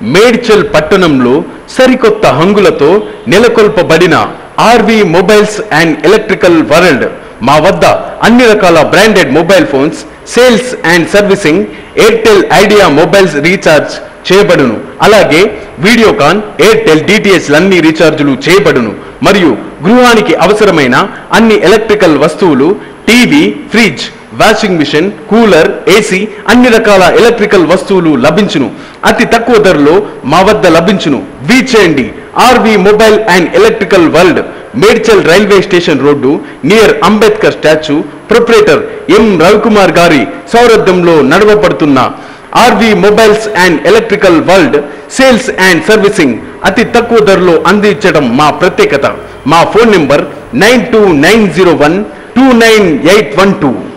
మేడ్చల్ పట్టణంలో సరికొత్త హంగులతో నెలకొల్పబడిన RV mobiles and electrical world మా వద్ద అన్ని రకాల branded mobile phones sales and servicing Airtel Idea mobiles recharge చేయబడును అలాగే వీడియోకాన్ ఎయిర్టెల్ డిటిహెచ్ అన్ని రీఛార్జులు చేయబడును మరియు గృహానికి అవసరమైన అన్ని ఎలక్ట్రికల్ వస్తువులు TV fridge washing machine cooler AC అన్ని రకాల ఎలక్ట్రికల్ వస్తువులు లభించును అతి తక్కువ ధరలో మా వద్ద లభించును వీచేయండి RV mobile and electrical world Medchal railway station road near Ambedkar statue proprietor M Ravikumar గారి సౌరథ్యంలో నడవబడుతున్న RV mobiles and electrical world sales and servicing అతి తక్కువ ధరలో అందించడం మా ప్రత్యేకత మా phone number nine two nine zero one two nine eight one two